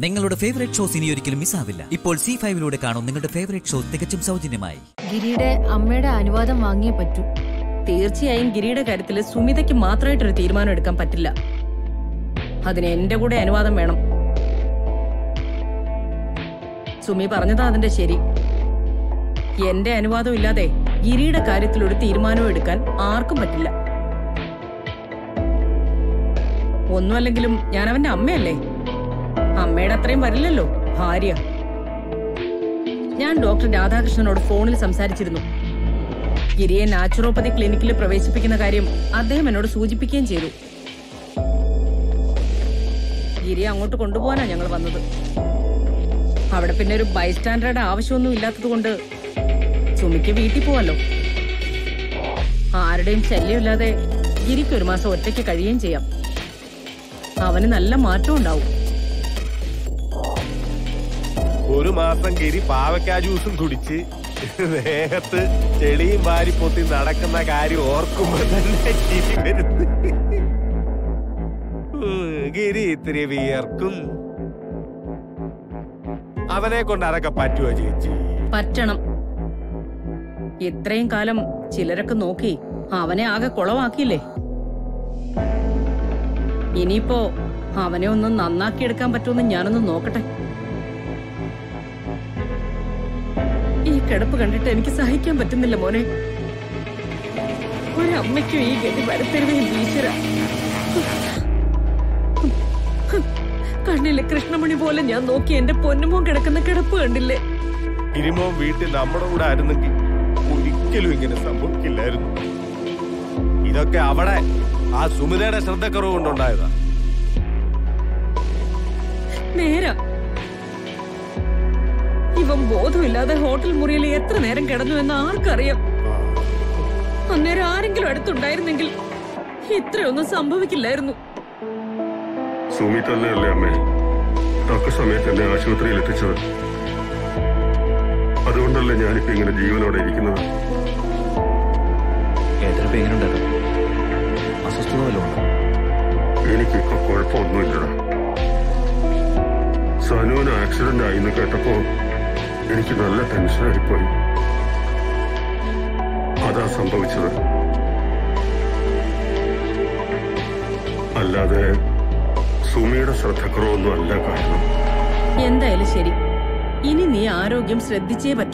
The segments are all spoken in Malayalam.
നിങ്ങളുടെ ഫേവറേറ്റ് ഷോസ് ഇനി ഒരിക്കലും മിസ്സാവില്ല ഇപ്പോൾ സി ഫൈവിലൂടെ കാണും നിങ്ങളുടെ ഫേവറേറ്റ് ഷോ തികച്ചും സൗജന്യമായി ഗിരിയുടെ അമ്മയുടെ അനുവാദം വാങ്ങിയേ പറ്റൂ തീർച്ചയായും ഗിരിയുടെ കാര്യത്തിൽ സുമിതയ്ക്ക് മാത്രമായിട്ടൊരു തീരുമാനം എടുക്കാൻ പറ്റില്ല അതിന് എന്റെ കൂടെ അനുവാദം വേണം സുമി പറഞ്ഞതാ അതിന്റെ ശരി എന്റെ അനുവാദം ഇല്ലാതെ ഗിരിയുടെ കാര്യത്തിൽ ഒരു തീരുമാനവും എടുക്കാൻ ആർക്കും പറ്റില്ല ഒന്നുമല്ലെങ്കിലും ഞാൻ അവന്റെ അമ്മയല്ലേ അമ്മയുടെ അത്രയും വരില്ലല്ലോ ഭാര്യ ഞാൻ ഡോക്ടർ രാധാകൃഷ്ണനോട് ഫോണിൽ സംസാരിച്ചിരുന്നു ഗിരിയെ നാച്ചുറോപ്പതി ക്ലിനിക്കിൽ പ്രവേശിപ്പിക്കുന്ന കാര്യം അദ്ദേഹം എന്നോട് സൂചിപ്പിക്കുകയും ചെയ്തു ഗിരിയെ അങ്ങോട്ട് കൊണ്ടുപോകാനാ ഞങ്ങൾ വന്നത് അവിടെ പിന്നെ ഒരു ബൈസ്റ്റാൻഡറുടെ ആവശ്യമൊന്നും ഇല്ലാത്തത് കൊണ്ട് സുമിക്ക് വീട്ടിൽ പോവല്ലോ ആരുടെയും ശല്യമില്ലാതെ ഗിരിക്ക് ഒരു മാസം ഒറ്റയ്ക്ക് കഴിയുകയും ചെയ്യാം അവന് നല്ല മാറ്റം ഉണ്ടാവും ഒരു മാസം ഗിരി പാവയ്ക്കാ ജ്യൂസും കുടിച്ച് ദേഹത്ത് ചെളിയും വാരി പൊത്തി നടക്കുന്ന കാര്യം ഓർക്കുമ്പോ തന്നെ ചിരി വരുന്നു ഉം, ഗിരി ഇത്തിരി വിയർക്കും അവനെ കൊണ്ട് അതൊക്കെ പറ്റുമോ ചേച്ചി പറ്റണം ഇത്രയും കാലം ചിലരൊക്കെ നോക്കി അവനെ ആകെ കുളമാക്കിയില്ലേ ഇനിയിപ്പോ അവനെ ഒന്ന് നന്നാക്കിയെടുക്കാൻ പറ്റുമെന്ന് ഞാനൊന്ന് നോക്കട്ടെ ഈ കിടപ്പ് കണ്ടിട്ട് എനിക്ക് സഹിക്കാൻ പറ്റുന്നില്ല മോനെ ഒരമ്മയ്ക്കും ഈ ഗതി വരുത്തരുതേ ഈശ്വര കണ്ണിലെ കൃഷ്ണമണി പോലെ ഞാൻ നോക്കി എന്റെ പൊന്നുമോൻ കിടക്കുന്ന കിടപ്പ് കണ്ടില്ലേ ഗിരിമോൻ വീട്ടിൽ നമ്മുടെ കൂടെ ആയിരുന്നെങ്കിൽ ഒരിക്കലും ഇങ്ങനെ സംഭവിക്കില്ലായിരുന്നു ഇതൊക്കെ അവിടെ ആ സുമിതയുടെ ശ്രദ്ധക്കുറവ് കൊണ്ടുണ്ടായതാ നേരാ ഇവൻ ബോധമില്ലാതെ ഹോട്ടൽ മുറിയിൽ എത്ര നേരം കിടന്നു എന്ന് ആർക്കറിയാം അന്നേരം ആരെങ്കിലും അടുത്തുണ്ടായിരുന്നെങ്കിൽ ഇത്രയൊന്നും സംഭവിക്കില്ലായിരുന്നു സുമി തന്നെയല്ലേ അമ്മേ തക്ക സമയത്ത് എന്നെ ആശുപത്രിയിൽ എത്തിച്ചത് അതുകൊണ്ടല്ലേ ഞാനിപ്പോ ഇങ്ങനെ ജീവനോടെ ഇരിക്കുന്നത് ഏട്ടനിപ്പോ എങ്ങനെയുണ്ടായിരുന്നു അസ്വസ്ഥത വല്ലതും ഉണ്ടോ എനിക്കിപ്പോ കുഴപ്പമൊന്നുമില്ലടാ സനുവിന് ആക്സിഡന്റ് ആയിന്ന് കേട്ടപ്പോ എനിക്ക് നല്ല ടെൻഷനായിപ്പോയി അതാ സംഭവിച്ചത് അല്ലാതെ സുമിയുടെ ശ്രദ്ധക്കുറവൊന്നും അല്ല കാരണം എന്തായാലും ശരി ഇനി നീ ആരോഗ്യം ശ്രദ്ധിച്ചേ പറ്റൂ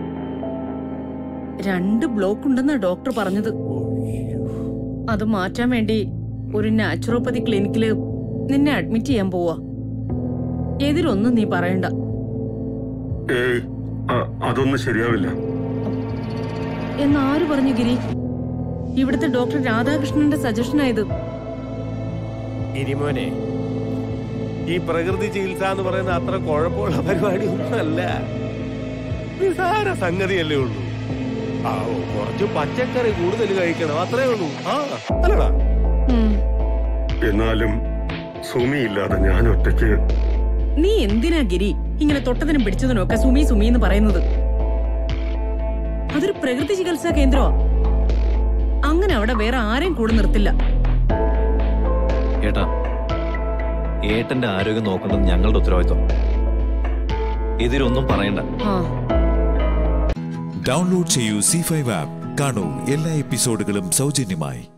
രണ്ട് ബ്ലോക്ക് ഉണ്ടെന്നാ ഡോക്ടർ പറഞ്ഞത് അത് മാറ്റാൻ വേണ്ടി ഒരു നാച്ചുറോപ്പതി ക്ലിനിക്കില് നിന്നെ അഡ്മിറ്റ് ചെയ്യാൻ പോവാ എതിരൊന്നും നീ പറയണ്ട ഏയ് അ- അതൊന്നും ശരിയാവില്ല എന്നാര് പറഞ്ഞു ഗിരി ഇവിടുത്തെ ഡോക്ടർ രാധാകൃഷ്ണന്റെ സജഷനായത് ഗിരിമോനെ ഈ പ്രകൃതി ചികിത്സ എന്ന് പറയുന്ന അത്ര കുഴപ്പമുള്ള പരിപാടി ഒന്നല്ല നിസാര സംഗതിയല്ലേ ഉള്ളൂ ആ ഓ, കുറച്ച് പച്ചക്കറി കൂടുതൽ കഴിക്കണം അത്രേ ഉള്ളൂ ആ അല്ലടാ ഉം. എന്നാലും സുമി ഇല്ലാതെ ഞാൻ ഒറ്റയ്ക്ക് നീ എന്തിനാ ഗിരി ഇങ്ങനെ തൊട്ടതിനും പിടിച്ചതിനും ഒക്കെ സുമി സുമി എന്ന് പറയുന്നത് അതൊരു പ്രകൃതി ചികിത്സാ കേന്ദ്രമാ അങ്ങനെ അവിടെ വേറെ ആരെയും കൂടെ നിർത്തില്ല ഏട്ടാ ഏട്ടന്റെ ആരോഗ്യം നോക്കേണ്ടത് ഞങ്ങളുടെ ഉത്തരവാദിത്വം എതിരൊന്നും പറയണ്ട ആ ഡൗൺലോഡ് ചെയ്യൂ സി ഫൈവ് ആപ്പ് കാണൂ എല്ലാ എപ്പിസോഡുകളും സൗജന്യമായി